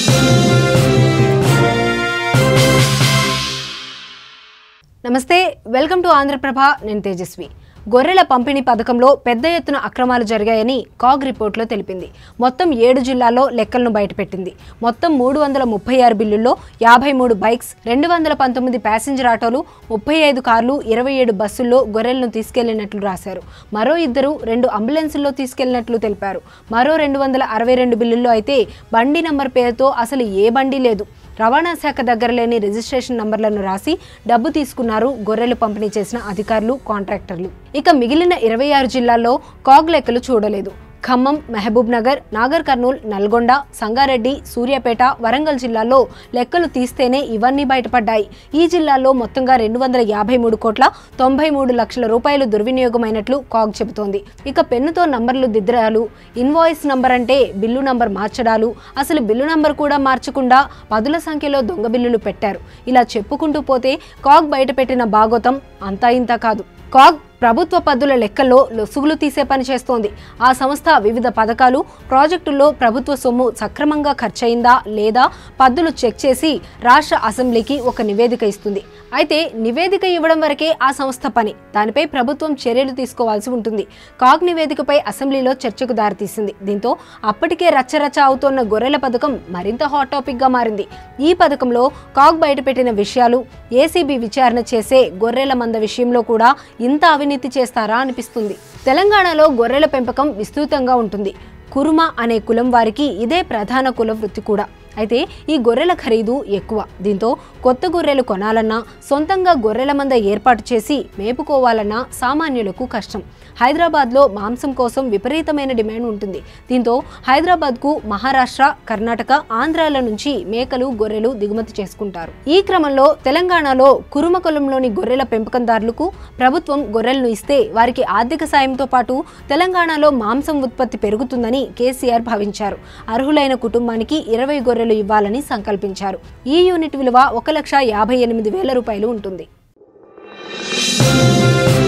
నమస్తే welcome to Andhraprabha నేను తేజస్వి గొర్రెల పంపిణీ పథకంలో పెద్ద ఎత్తున అక్రమాలు జరిగాయని కాగ్ రిపోర్టులో తెలిపింది మొత్తం ఏడు జిల్లాల్లో లెక్కలను బయటపెట్టింది మొత్తం మూడు వందల ముప్పై ఆరు బిల్లుల్లో యాభై మూడు బైక్స్ రెండు వందల పంతొమ్మిది ప్యాసింజర్ ఆటోలు ముప్పై ఐదు కార్లు ఇరవై ఏడు బస్సుల్లో గొర్రెలను తీసుకెళ్లినట్లు రాశారు మరో ఇద్దరు రెండు అంబులెన్సుల్లో తీసుకెళ్లినట్లు తెలిపారు మరో రెండు వందల అరవై రెండు బిల్లుల్లో అయితే బండి నంబర్ పేరుతో అసలు ఏ బండి లేదు రవాణా శాఖ దగ్గర లేని రిజిస్ట్రేషన్ నంబర్లను రాసి డబ్బు తీసుకున్నారు గొర్రెలు పంపిణీ చేసిన అధికారులు కాంట్రాక్టర్లు ఇక మిగిలిన ఇరవై ఆరు జిల్లాల్లో కాగ్ లెక్కలు చూడలేదు ఖమ్మం మహబూబ్ నగర్ నాగర్ కర్నూల్ నల్గొండ సంగారెడ్డి సూర్యాపేట వరంగల్ జిల్లాల్లో లెక్కలు తీస్తేనే ఇవన్నీ బయటపడ్డాయి ఈ జిల్లాల్లో మొత్తంగా రెండు వందల యాభై మూడు కోట్ల తొంభై మూడు లక్షల రూపాయలు దుర్వినియోగమైనట్లు కాగ్ చెబుతోంది ఇక పెన్నుతో నంబర్లు దిద్దరాలు ఇన్వాయిస్ నంబర్ అంటే బిల్లు నంబర్ మార్చడాలు అసలు బిల్లు నంబర్ కూడా మార్చకుండా పదుల సంఖ్యలో దొంగ బిల్లులు పెట్టారు ఇలా చెప్పుకుంటూ పోతే కాగ్ బయటపెట్టిన బాగోతం అంతా ఇంత కాదు కాగ్ ప్రభుత్వ పద్దుల లెక్కల్లో లొసుగులు తీసే పని చేస్తోంది ఆ సంస్థ వివిధ పథకాలు ప్రాజెక్టుల్లో ప్రభుత్వ సొమ్ము సక్రమంగా ఖర్చయిందా లేదా పద్దులు చెక్ చేసి రాష్ట్ర అసెంబ్లీకి ఒక నివేదిక ఇస్తుంది అయితే నివేదిక ఇవ్వడం వరకే ఆ సంస్థ పని దానిపై ప్రభుత్వం చర్యలు తీసుకోవాల్సి ఉంటుంది కాగ్ నివేదికపై అసెంబ్లీలో చర్చకు దారితీసింది దీంతో అప్పటికే రచ్చరచ్చ అవుతోన్న గొర్రెల పథకం మరింత హాట్ టాపిక్ గా మారింది ఈ పథకంలో కాగ్ బయటపెట్టిన విషయాలు ఏసీబీ విచారణ చేసే గొర్రెల మంద విషయంలో కూడా ఇంత అవినీతి చేస్తారా అనిపిస్తుంది తెలంగాణలో గొర్రెల పెంపకం విస్తృతంగా ఉంటుంది కురుమ అనే కులం వారికి ఇదే ప్రధాన కుల వృత్తి కూడా అయితే ఈ గొర్రెల ఖరీదు ఎక్కువ దీంతో కొత్త గొర్రెలు కొనాలన్నా సొంతంగా గొర్రెల మంద ఏర్పాటు చేసి మేపుకోవాలన్నా సామాన్యులకు కష్టం హైదరాబాద్లో మాంసం కోసం విపరీతమైన డిమాండ్ ఉంటుంది దీంతో హైదరాబాద్కు మహారాష్ట్ర కర్ణాటక ఆంధ్రాల నుంచి మేకలు గొర్రెలు దిగుమతి చేసుకుంటారు ఈ క్రమంలో తెలంగాణలో కురుమకులంలోని గొర్రెల పెంపకందారులకు ప్రభుత్వం గొర్రెలను ఇస్తే వారికి ఆర్థిక సాయంతో పాటు తెలంగాణలో మాంసం ఉత్పత్తి పెరుగుతుందని కేసీఆర్ భావించారు అర్హులైన కుటుంబానికి ఇరవై గొర్రెలు ఇవ్వాలని సంకల్పించారు ఈ యూనిట్ విలువ ఒక లక్ష యాభై ఎనిమిది వేల రూపాయలు ఉంటుంది